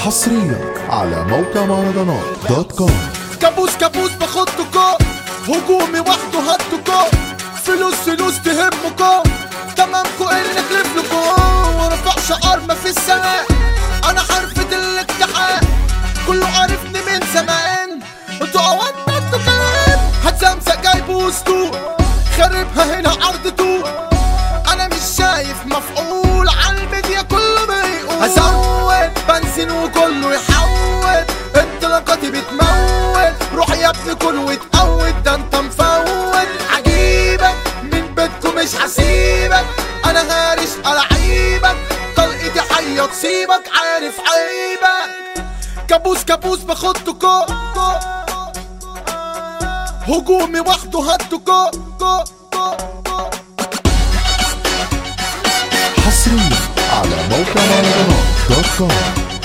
حصريا على موقع مهرجانات دوت كوم كابوس كابوس باخدكوا هجومي وحده هدكوا فلوس فلوس تهمكوا تمامكوا اللي نخلفلكوا ورفع شعار ما في السماء انا حرفة الاجتحام كله عارفني من زمان انتوا قواتنا انتوا كمان هتزمزق جايب وسطو خربها هنا عرضتو انا مش شايف مفعول على الميديا كله بيقول هزود بنزين وكله يحود انطلاقاتي بتموت روح يا ابني كل وتقود ده انت مفوت عجيبك من بيتكم مش هسيبك انا هارش العيبك طلقتي حية تصيبك عارف عيبك كابوس كابوس باخدكوا هجومي وحده هدكوا حصريا على موقع مهرجانات دوت كوم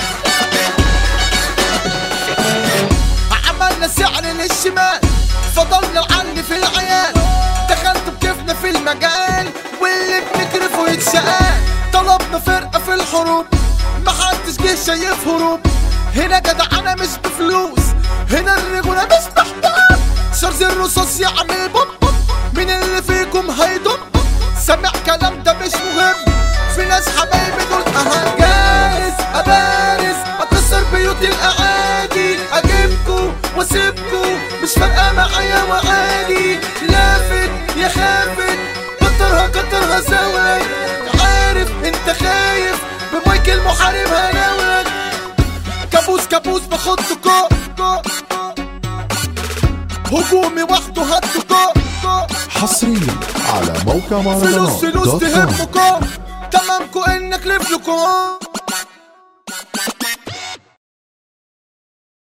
عملنا سعر للشمال فضلنا نعلي في العيال دخلت بكيفنا في المجال واللي بنكرفه يتشقال طلبنا فرقة في الحروب محدش جه شايف هروب هنا جدع انا مش بفلوس هنا الرجولة مش محتاج شرز الرصاص يعمل بوم بوم مين اللي فيكم هيدوم سامع كلام ده مش مهم في ناس حبايبي دول اهم جاهز ابارز اكسر بيوت الاعادي اجيبكو واسيبكو مش فارقه معايا وعادي لافت يا خافت كترها كترها زود عارف انت خايف بمايك المحارب هناوت كابوس كابوس باخدكو هجومي وحده هدكو حصريا على موقع فلوس مهرجانات فلوس دوت كوم تهمكم تمامكم انك لفلكم